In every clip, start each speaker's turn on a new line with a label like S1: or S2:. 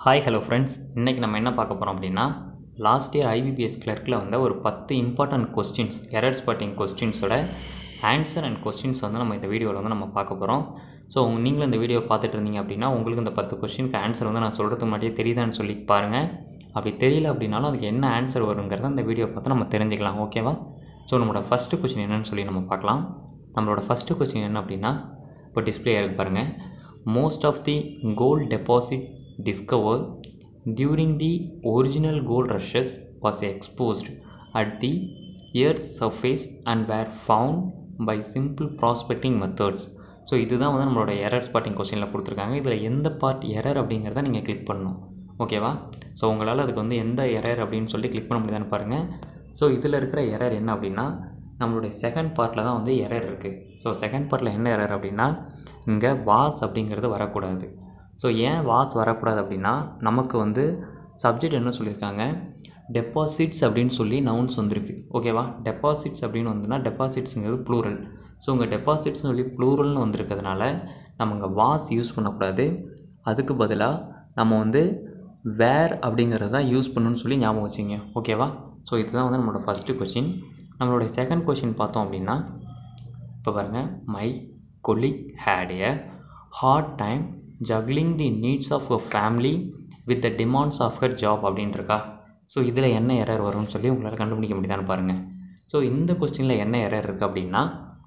S1: hi hello friends இன்றைக்கி நம்ம என்ன பார்க்க போகிறோம் அப்படின்னா லாஸ்ட் இயர் ஐபிபிஎஸ் கிளர்க்கில் வந்த ஒரு பத்து இம்பார்ட்டன்ட் கொஸ்டின்ஸ் எரர் ஸ்பாட்டிங் கொஸ்டின்ஸோட ஆன்சர் அண்ட் கொஸ்டின்ஸ் வந்து நம்ம இந்த வீடியோவில் வந்து நம்ம பார்க்க போகிறோம் ஸோ நீங்களும் இந்த வீடியோ பார்த்துட்டு இருந்தீங்க அப்படின்னா உங்களுக்கு இந்த பத்து கொஸ்டினுக்கு ஆன்சர் வந்து நான் சொல்கிறதுக்கு முன்னாடியே தெரியுதான்னு சொல்லி பாருங்கள் அப்படி தெரியல அப்படின்னாலும் அதுக்கு என்ன ஆன்சர் வருங்கிறத இந்த வீடியோ பார்த்து நம்ம தெரிஞ்சுக்கலாம் ஓகேவா ஸோ நம்மளோட ஃபஸ்ட்டு கொஸ்டின் என்னன்னு சொல்லி நம்ம பார்க்கலாம் நம்மளோட ஃபஸ்ட்டு கொஸ்டின் என்ன அப்படின்னா இப்போ டிஸ்பிளே இருக்கு பாருங்கள் most of the gold deposit discovered during the original gold rushes was exposed at the earth's surface and were found by simple prospecting methods so இதுதான் வந்து நம்மளோட எரர் ஸ்பாட்டிங் கொஸ்டினில் கொடுத்துருக்காங்க இதில் எந்த பார்ட் எரர் அப்படிங்கிறத நீங்கள் கிளிக் பண்ணணும் ஓகேவா ஸோ உங்களால் அதுக்கு வந்து எந்த எரர் அப்படின்னு சொல்லி கிளிக் பண்ண முடியுதான்னு பாருங்கள் ஸோ இதில் இருக்கிற எரர் என்ன அப்படின்னா நம்மளுடைய செகண்ட் பார்ட்டில் தான் வந்து எரர் இருக்குது ஸோ செகண்ட் பார்ட்டில் என்ன எரர் அப்படின்னா இங்கே வாஸ் அப்படிங்கிறது வரக்கூடாது ஸோ ஏன் வாஸ் வரக்கூடாது அப்படின்னா நமக்கு வந்து சப்ஜெக்ட் என்ன சொல்லியிருக்காங்க டெபாசிட்ஸ் அப்படின்னு சொல்லி நவுன்ஸ் வந்திருக்கு ஓகேவா டெபாசிட்ஸ் அப்படின்னு வந்துன்னா டெபாசிட்ஸுங்கிறது ப்ளூரல் ஸோ உங்கள் டெபாசிட்ஸ்னு சொல்லி ப்ளூரல்னு வந்திருக்கிறதுனால நம்ம இங்கே வாஸ் யூஸ் பண்ணக்கூடாது அதுக்கு பதிலாக நம்ம வந்து வேர் அப்படிங்கிறது தான் யூஸ் பண்ணணும்னு சொல்லி ஞாபகம் வச்சுங்க ஓகேவா ஸோ இதுதான் வந்து நம்மளோட ஃபஸ்ட்டு கொஷின் நம்மளுடைய செகண்ட் கொஷின் பார்த்தோம் அப்படின்னா இப்போ பாருங்கள் my colleague had a hard time juggling the needs of a family with the demands of her job அப்படின்ட்டுருக்கா ஸோ இதில் என்ன எரர் வரும்னு சொல்லி உங்களால் கண்டுபிடிக்க முடியுதான்னு பாருங்கள் ஸோ இந்த கொஸ்டினில் என்ன எரர் இருக்குது அப்படின்னா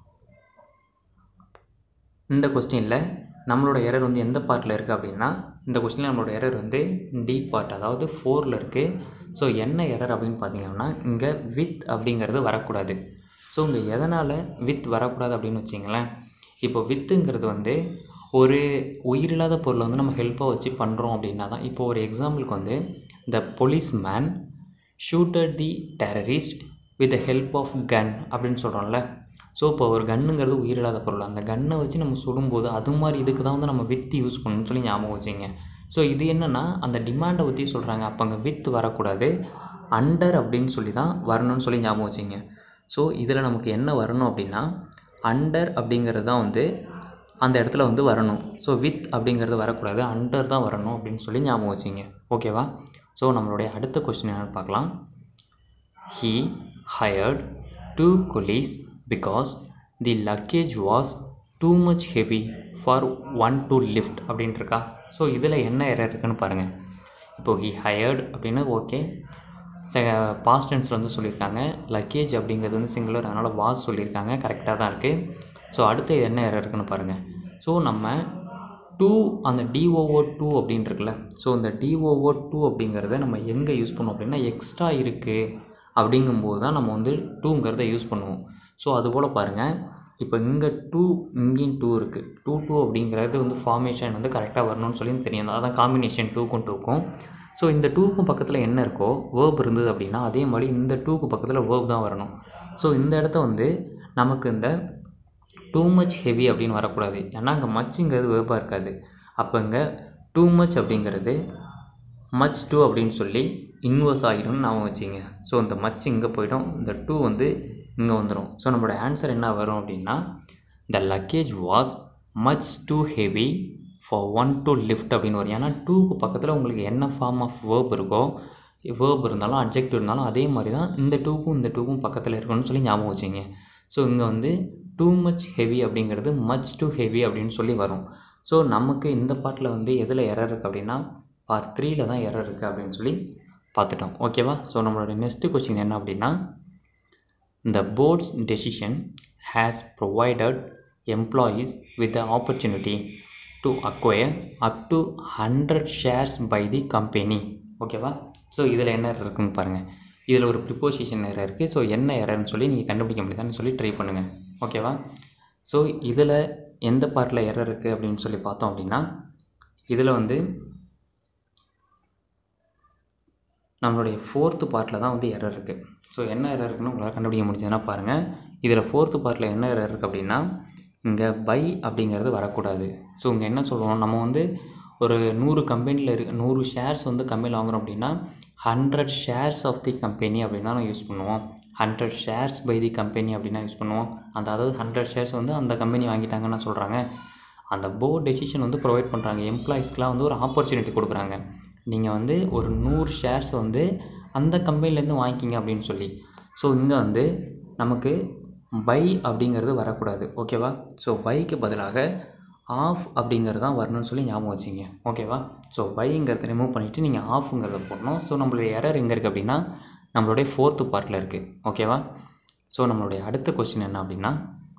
S1: இந்த கொஸ்டினில் நம்மளோட எரர் வந்து எந்த பார்ட்டில் இருக்குது அப்படின்னா இந்த கொஸ்டினில் நம்மளோட எரர் வந்து டி பார்ட் அதாவது ஃபோரில் இருக்குது ஸோ என்ன எரர் அப்படின்னு பார்த்தீங்கன்னா இங்கே வித் அப்படிங்கிறது வரக்கூடாது ஸோ இங்கே எதனால் வித் வரக்கூடாது அப்படின்னு வச்சிங்களேன் இப்போ வித்துங்கிறது வந்து ஒரு உயிரில்லாத பொருளை வந்து நம்ம ஹெல்ப்பாக வச்சு பண்ணுறோம் அப்படின்னா தான் இப்போ ஒரு எக்ஸாம்பிளுக்கு வந்து the police man shooter the terrorist with the help of gun அப்படின்னு சொல்கிறோம்ல ஸோ இப்போ ஒரு கன்னுங்கிறது உயிரில்லாத பொருள் அந்த கன்னை வச்சு நம்ம சுடும்போது அது மாதிரி இதுக்கு தான் வந்து நம்ம வித் யூஸ் பண்ணணும்னு சொல்லி ஞாபகம் வச்சுங்க ஸோ இது என்னென்னா அந்த டிமாண்டை பற்றி சொல்கிறாங்க அப்போ அங்கே வித் வரக்கூடாது அண்டர் அப்படின்னு சொல்லி தான் வரணும்னு சொல்லி ஞாபகம் வச்சுங்க ஸோ இதில் நமக்கு என்ன வரணும் அப்படின்னா அண்டர் அப்படிங்கிறது தான் வந்து அந்த இடத்துல வந்து வரணும் ஸோ வித் அப்படிங்கிறது வரக்கூடாது அண்டர் தான் வரணும் அப்படின்னு சொல்லி ஞாபகம் வச்சிங்க ஓகேவா ஸோ நம்மளுடைய அடுத்த கொஸ்டின் என்னென்னு பார்க்கலாம் he hired two coolies because the luggage was too much heavy for one to lift அப்படின்ட்டுருக்கா ஸோ இதில் என்ன எரர் இருக்குன்னு பாருங்கள் இப்போது ஹி ஹயர்டு அப்படின்னு ஓகே பாஸ்ட் டென்ஸில் வந்து சொல்லியிருக்காங்க லக்கேஜ் அப்படிங்கிறது வந்து சிங்குலர் அதனால் வாஸ் சொல்லியிருக்காங்க கரெக்டாக தான் இருக்குது ஸோ அடுத்து என்ன எரர் இருக்குன்னு பாருங்கள் ஸோ நம்ம டூ அந்த டிஓஓ டூ அப்படின்னு இருக்குல்ல ஸோ இந்த டிஓஓ டூ அப்படிங்கிறத நம்ம எங்கே யூஸ் பண்ணுவோம் அப்படின்னா எக்ஸ்ட்ரா இருக்குது அப்படிங்கும்போது தான் நம்ம வந்து டூங்கிறத யூஸ் பண்ணுவோம் ஸோ அதுபோல் பாருங்கள் இப்போ இங்கே டூ இங்கேயும் டூ இருக்குது டூ டூ அப்படிங்கிறது வந்து ஃபார்மேஷன் வந்து கரெக்டாக வரணும்னு சொல்லி தெரியும் அதான் காம்பினேஷன் டூக்கும் டூக்கும் ஸோ இந்த டூக்கும் பக்கத்தில் என்ன இருக்கோ வேர்ப் இருந்தது அப்படின்னா அதே மாதிரி இந்த டூக்கு பக்கத்தில் வேர்ப் தான் வரணும் ஸோ இந்த இடத்த வந்து நமக்கு இந்த டூ மச் ஹெவி அப்படின்னு வரக்கூடாது ஏன்னா அங்கே மச்சுங்கிறது வேர்பாக இருக்காது அப்போ இங்கே டூ மச் அப்படிங்கிறது மச் டூ அப்படின்னு சொல்லி இன்வர்ஸ் ஆகிடும்னு நாம் வச்சிங்க ஸோ இந்த மச் இங்கே போய்டும் இந்த டூ வந்து இங்கே வந்துடும் ஸோ நம்மளோட ஆன்சர் என்ன வரும் அப்படின்னா the luggage was much too heavy for one to lift அப்படின்னு வரும் ஏன்னா டூக்கு பக்கத்தில் உங்களுக்கு என்ன ஃபார்ம் ஆஃப் வேர்ப் இருக்கோ வேர்ப் இருந்தாலும் அப்ஜெக்ட் இருந்தாலும் அதே மாதிரி தான் இந்த டூக்கும் இந்த டூக்கும் பக்கத்தில் இருக்கணும்னு சொல்லி ஞாபகம் வச்சிங்க ஸோ இங்கே வந்து டூ மச் ஹெவி அப்படிங்கிறது மச் டூ ஹெவி அப்படின்னு சொல்லி வரும் ஸோ நமக்கு இந்த பார்ட்டில் வந்து எதில் எரர் இருக்குது அப்படின்னா பார்ட் த்ரீயில் தான் எரர் இருக்குது அப்படின்னு சொல்லி பார்த்துட்டோம் ஓகேவா ஸோ நம்மளோட நெக்ஸ்ட்டு கொஸ்டின் என்ன அப்படின்னா the board's decision has provided employees with the opportunity to acquire up to 100 shares by the company ஓகேவா ஸோ இதில் என்ன இருக்குன்னு பாருங்கள் இதில் ஒரு ப்ரிப்போசிஷன் எரர் இருக்குது ஸோ என்ன எரர்னு சொல்லி நீங்கள் கண்டுபிடிக்க முடியுதான்னு சொல்லி ட்ரை பண்ணுங்கள் ஓகேவா ஸோ இதில் எந்த பார்ட்டில் எரர் இருக்குது அப்படின்னு சொல்லி பார்த்தோம் அப்படின்னா இதில் வந்து நம்மளுடைய ஃபோர்த்து பார்ட்டில் தான் வந்து எரர் இருக்குது ஸோ என்ன எரர் இருக்குன்னு உங்களால் கண்டுபிடிக்க முடிஞ்சதுன்னா பாருங்கள் இதில் ஃபோர்த்து பார்ட்டில் என்ன எரர் இருக்குது அப்படின்னா இங்கே பை அப்படிங்கிறது வரக்கூடாது ஸோ இங்கே என்ன சொல்லுவோம் நம்ம வந்து ஒரு நூறு கம்பெனியில் இரு நூறு ஷேர்ஸ் வந்து கம்பெனியில் வாங்குகிறோம் அப்படின்னா hundred shares of the company அப்படின்னு தான் யூஸ் பண்ணுவோம் hundred shares by the company அப்படின்னு யூஸ் பண்ணுவோம் அந்த அதாவது ஹண்ட்ரட் ஷேர்ஸ் வந்து அந்த கம்பெனி வாங்கிட்டாங்கன்னு சொல்கிறாங்க அந்த போர்ட் டெசிஷன் வந்து ப்ரொவைட் பண்ணுறாங்க எம்ப்ளாயிஸ்க்கெலாம் வந்து ஒரு ஆப்பர்ச்சுனிட்டி கொடுக்குறாங்க நீங்கள் வந்து ஒரு நூறு ஷேர்ஸ் வந்து அந்த கம்பெனிலேருந்து வாங்கிக்கிங்க அப்படின்னு சொல்லி ஸோ இங்கே வந்து நமக்கு பை அப்படிங்கிறது வரக்கூடாது ஓகேவா ஸோ பைக்கு பதிலாக ஆஃப் அப்படிங்கிறது தான் வரணும்னு சொல்லி ஞாபகம் வச்சுங்க ஓகேவா ஸோ பைங்கிறத ரிமூவ் பண்ணிவிட்டு நீங்கள் ஆஃப்ங்கிறத போடணும் ஸோ நம்மளுடைய எரர் எங்கே இருக்குது அப்படின்னா நம்மளுடைய ஃபோர்த்து பார்ட்டில் இருக்குது ஓகேவா ஸோ நம்மளுடைய அடுத்த கொஸ்டின் என்ன அப்படின்னா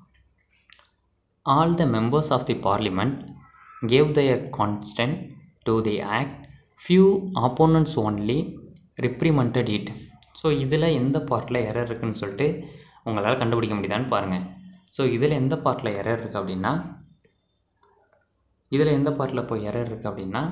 S1: all the members of the parliament gave their consent to the act few opponents only reprimanded it so இதில் எந்த பார்ட்டில் எரர் இருக்குன்னு சொல்லிட்டு உங்களால் கண்டுபிடிக்க முடியுதான்னு பாருங்கள் ஸோ இதில் எந்த பார்ட்டில் எரர் இருக்குது அப்படின்னா இதில் எந்த பார்ட்டில் இப்போ எரர் இருக்குது அப்படின்னா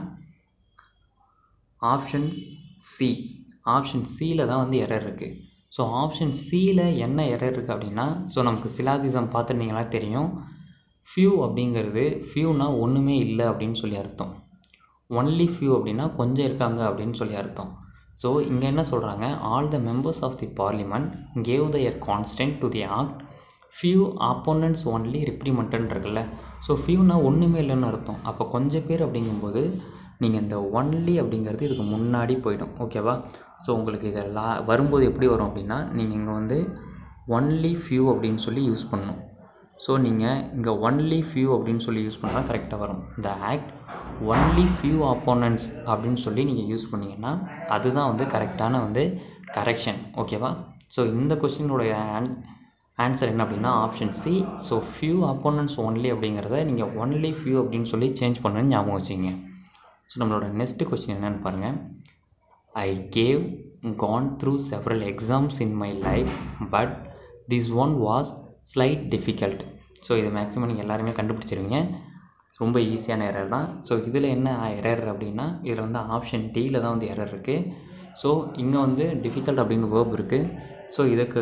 S1: ஆப்ஷன் சி ஆப்ஷன் சியில் தான் வந்து எரர் இருக்குது ஸோ ஆப்ஷன் சியில் என்ன எரர் இருக்குது அப்படின்னா ஸோ நமக்கு சிலாசிசம் பார்த்துருந்தீங்களா தெரியும் ஃபியூ அப்படிங்கிறது ஃபியூனா ஒன்றுமே இல்லை அப்படின்னு சொல்லி அர்த்தம் ஒன்லி ஃபியூ அப்படின்னா கொஞ்சம் இருக்காங்க அப்படின்னு சொல்லி அர்த்தம் ஸோ இங்கே என்ன சொல்கிறாங்க all the members of the parliament gave their constant to the act few opponents only reprimanded இருக்குல்ல ஸோ ஃபியூனா ஒன்றுமே இல்லைன்னு அர்த்தம் அப்போ கொஞ்சம் பேர் அப்படிங்கும்போது நீங்கள் இந்த ஒன்லி அப்படிங்கிறது இதுக்கு முன்னாடி போயிடும் ஓகேவா ஸோ உங்களுக்கு இதெல்லாம் வரும்போது எப்படி வரும் அப்படின்னா நீங்கள் இங்கே வந்து ஒன்லி ஃபியூ அப்படின்னு சொல்லி யூஸ் பண்ணணும் ஸோ நீங்கள் இங்கே ஒன்லி ஃபியூ அப்படின்னு சொல்லி யூஸ் பண்ணால் கரெக்டாக வரும் the act only few opponents அப்படின்னு சொல்லி நீங்கள் யூஸ் பண்ணிங்கன்னா அதுதான் வந்து கரெக்டான வந்து கரெக்ஷன் ஓகேவா ஸோ இந்த கொஸ்டினுடைய ஆன் ஆன்சர் என்ன அப்படின்னா option C so few opponents only அப்படிங்கிறத நீங்கள் ஒன்லி ஃபியூ அப்படின்னு சொல்லி சேஞ்ச் பண்ணணும்னு ஞாபகம் வச்சுங்க ஸோ நம்மளோட நெக்ஸ்ட் கொஸ்டின் என்னென்னு பாருங்கள் I gave gone through several exams in my life but this one was slight difficult so இது மேக்ஸிமம் நீங்கள் எல்லாருமே கண்டுபிடிச்சிருவீங்க ரொம்ப ஈஸியான எரர் தான் ஸோ இதில் என்ன எரர் அப்படின்னா இதில் வந்து ஆப்ஷன் டியில் தான் வந்து எரர் இருக்குது ஸோ இங்கே வந்து டிஃபிகல்ட் அப்படின்னு வேர்ப் இருக்குது ஸோ இதுக்கு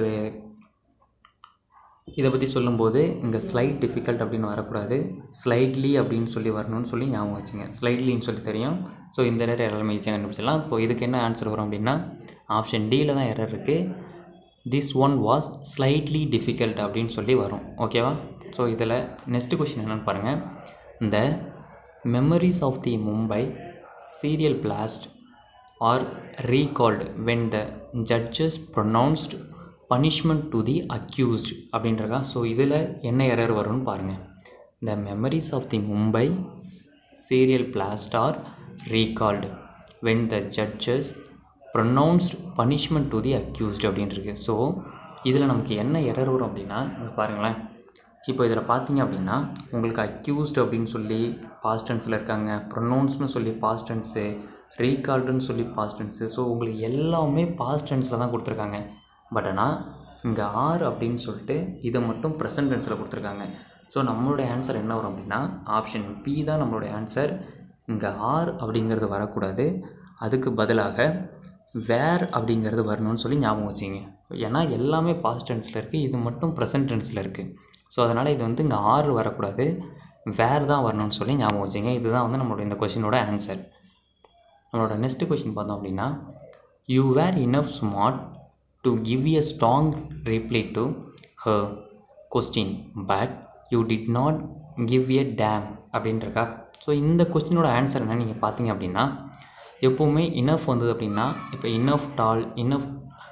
S1: இதை பற்றி சொல்லும்போது இங்கே ஸ்லைட் டிஃபிகல்ட் அப்படின்னு வரக்கூடாது ஸ்லைட்லி அப்படின்னு சொல்லி வரணும்னு சொல்லி ஞாபகம் வச்சுங்க ஸ்லைட்லின்னு சொல்லி தெரியும் ஸோ இந்த எரர் எல்லாமே ஈஸியாக கண்டுபிடிச்சிடலாம் இப்போ இதுக்கு என்ன ஆன்சர் வரும் அப்படின்னா ஆப்ஷன் டியில் தான் எரர் இருக்குது this one was slightly difficult அப்படின்னு சொல்லி வரும் ஓகேவா ஸோ இதில் நெக்ஸ்ட் கொஷின் என்னென்னு பாருங்கள் இந்த memories of the Mumbai serial blast are recalled when the judges pronounced punishment to the accused அப்படின்றக்கா ஸோ இதில் என்ன எரர் வரும்னு பாருங்கள் the memories of the Mumbai serial blast are recalled when the judges pronounced punishment to the accused அப்படின்ட்டுருக்கு so இதில் நமக்கு என்ன error வரும் அப்படின்னா இங்க பாருங்களேன் இப்போ இதில் பார்த்தீங்க அப்படின்னா உங்களுக்கு அக்யூஸ்ட் அப்படின்னு சொல்லி பாஸ்ட் டென்ஸில் இருக்காங்க ப்ரொனவுன்ஸ்னு சொல்லி பாஸ்ட் டென்ஸு ரீகால்டுன்னு சொல்லி பாஸ்ட் டென்ஸு ஸோ உங்களுக்கு எல்லாமே பாஸ்ட் டென்ஸில் தான் கொடுத்துருக்காங்க பட் ஆனால் இங்கே ஆர் அப்படின்னு சொல்லிட்டு இதை மட்டும் ப்ரெசன்ட் டென்ஸில் கொடுத்துருக்காங்க ஸோ நம்மளுடைய ஆன்சர் என்ன வரும் அப்படின்னா ஆப்ஷன் பி தான் நம்மளுடைய ஆன்சர் இங்கே ஆர் அப்படிங்கிறது வரக்கூடாது அதுக்கு பதிலாக வேர் அப்படிங்கிறது வரணும்னு சொல்லி ஞாபகம் வச்சிங்க ஏன்னா எல்லாமே பாஸ்ட் டென்ஸில் இருக்குது இது மட்டும் ப்ரெசன்ட் டென்ஸில் இருக்குது ஸோ அதனால் இது வந்து இங்கே ஆறு வரக்கூடாது வேர் தான் வரணும்னு சொல்லி ஞாபகம் வச்சிங்க இதுதான் வந்து நம்மளோட இந்த கொஷினோட ஆன்சர் நம்மளோட நெக்ஸ்ட் கொஷின் பார்த்தோம் அப்படின்னா you were enough smart to give a strong reply to her question but you did not give a damn அப்படின்றக்கா ஸோ இந்த கொஸ்டினோட ஆன்சர் என்ன நீங்கள் பார்த்தீங்க அப்படின்னா எப்போவுமே இனஃப் வந்தது அப்படின்னா இப்போ இனஃப் டால் இனஃப்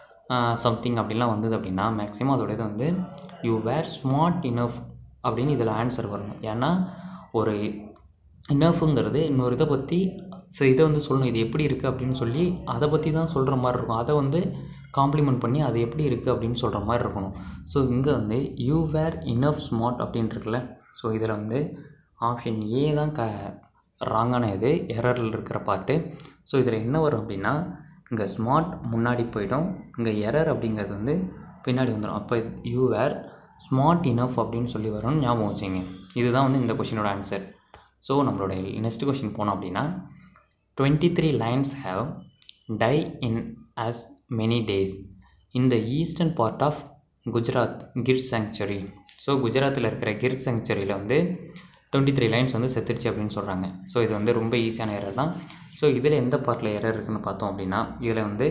S1: சம்திங் அப்படிலாம் வந்தது அப்படின்னா மேக்ஸிமம் அதோட இது வந்து யூ வேர் ஸ்மார்ட் இனஃப் அப்படின்னு இதில் ஆன்சர் வரணும் ஏன்னா ஒரு இனஃபுங்கிறது இன்னொரு இதை பற்றி சரி இதை வந்து சொல்லணும் இது எப்படி இருக்குது அப்படின்னு சொல்லி அதை பற்றி தான் சொல்கிற மாதிரி இருக்கும் அதை வந்து காம்ப்ளிமெண்ட் பண்ணி அது எப்படி இருக்குது அப்படின்னு சொல்கிற மாதிரி இருக்கணும் ஸோ இங்கே வந்து யூ வேர் இனஃப் ஸ்மார்ட் அப்படின்னு இருக்குல்ல ஸோ இதில் வந்து ஆப்ஷன் ஏ தான் க ராங்கான இது எரரில் இருக்கிற பார்ட்டு ஸோ இதில் என்ன வரும் அப்படின்னா இங்கே ஸ்மார்ட் முன்னாடி போயிடும் இங்கே எரர் அப்படிங்கிறது வந்து பின்னாடி வந்துடும் அப்போ யூ வேர் ஸ்மார்ட் இனஃப் அப்படின்னு சொல்லி வரும்னு ஞாபகம் வச்சுங்க இதுதான் வந்து இந்த கொஷினோட ஆன்சர் ஸோ நம்மளோட நெக்ஸ்ட் கொஷின் போனோம் அப்படின்னா twenty three lions have die in as many days in the eastern part of Gujarat Gir sanctuary so குஜராத்தில் இருக்கிற கிர் சாங்சுரியில் வந்து டுவெண்ட்டி த்ரீ லைன்ஸ் வந்து செத்துருச்சு அப்படின்னு சொல்கிறாங்க ஸோ இது வந்து ரொம்ப ஈஸியான எரர் தான் ஸோ இதில் எந்த பார்ட்டில் எரர் இருக்குன்னு பார்த்தோம் அப்படின்னா இதில் வந்து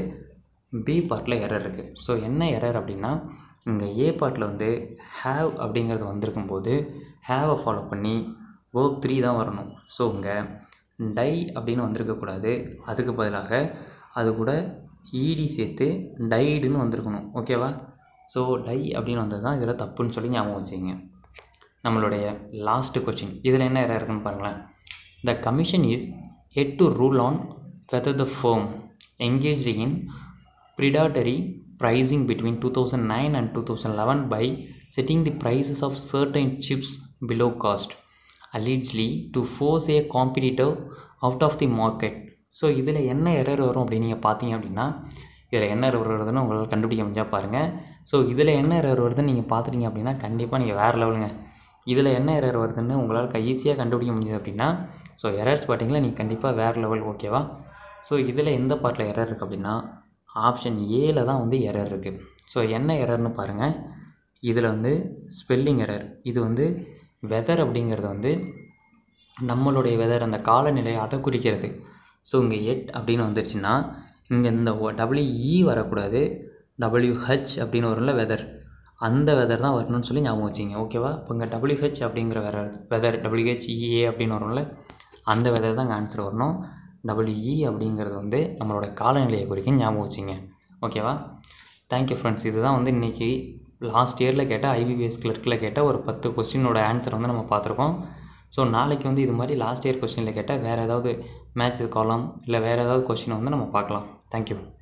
S1: பி பார்ட்டில் எரர் இருக்குது ஸோ என்ன எரர் அப்படின்னா இங்கே ஏ பார்ட்டில் வந்து ஹேவ் அப்படிங்கிறது வந்திருக்கும் போது ஹேவை ஃபாலோ பண்ணி வேர்க் த்ரீ தான் வரணும் ஸோ இங்கே டை அப்படின்னு வந்திருக்கக்கூடாது அதுக்கு பதிலாக அது கூட ஈடி சேர்த்து டைடுன்னு வந்திருக்கணும் ஓகேவா ஸோ டை அப்படின்னு வந்தது தான் இதில் தப்புன்னு சொல்லி ஞாபகம் வச்சுக்கோங்க நம்மளுடைய லாஸ்ட் கொஸ்டின் இதில் என்ன எரர் இருக்குன்னு பாருங்களேன் the commission is head to rule on whether the firm engaged in predatory pricing between 2009 and 2011 by setting the prices of certain chips below cost allegedly to force a competitor out of the market so இதில் என்ன error வரும் அப்படின்னு நீங்கள் பார்த்தீங்க அப்படின்னா இதில் என்ன error வருதுன்னு உங்களால் கண்டுபிடிக்க முடிஞ்சா பாருங்கள் ஸோ இதில் என்ன எரர் வருதுன்னு நீங்கள் பார்த்துட்டீங்க அப்படின்னா கண்டிப்பாக நீங்கள் வேறு லெவலுங்க இதில் என்ன எரர் வருதுன்னு உங்களால் ஈஸியாக கண்டுபிடிக்க முடியுது அப்படின்னா ஸோ எரர்ஸ் பார்த்தீங்களா நீங்கள் கண்டிப்பாக வேறு லெவல் ஓகேவா ஸோ இதில் எந்த பார்ட்டில் எரர் இருக்குது அப்படின்னா ஆப்ஷன் ஏல தான் வந்து எரர் இருக்குது ஸோ என்ன எரர்னு பாருங்கள் இதில் வந்து ஸ்பெல்லிங் எரர் இது வந்து வெதர் அப்படிங்கிறது வந்து நம்மளுடைய வெதர் அந்த காலநிலை அதை குறிக்கிறது ஸோ இங்கே எட் அப்படின்னு வந்துருச்சுன்னா இங்கே இந்த டபிள்யூஇ வரக்கூடாது டபிள்யூஹெச் அப்படின்னு வரும்ல வெதர் அந்த வெதர் தான் வரணும்னு சொல்லி ஞாபகம் வச்சிங்க ஓகேவா இப்போ இங்கே டபிள்யூஹெச் அப்படிங்கிற வெதர் வெதர் டபிள்யூஹெச்இஏ அப்படின்னு வரும்ல அந்த வெதர் தான் இங்கே ஆன்சர் வரணும் டபிள்யூஇ அப்படிங்கிறது வந்து நம்மளோட காலநிலையை குறிக்கும் ஞாபகம் வச்சிங்க ஓகேவா தேங்க்யூ ஃப்ரெண்ட்ஸ் இதுதான் வந்து இன்றைக்கி லாஸ்ட் இயரில் கேட்ட ஐபிபிஎஸ் கிளர்க்கில் கேட்ட ஒரு பத்து கொஸ்டினோட ஆன்சர் வந்து நம்ம பார்த்துருக்கோம் ஸோ நாளைக்கு வந்து இது மாதிரி லாஸ்ட் இயர் கொஸ்டினில் கேட்டால் வேறு ஏதாவது மேட்ச் காலம் இல்லை வேறு ஏதாவது கொஸ்டினை வந்து நம்ம பார்க்கலாம் தேங்க்யூ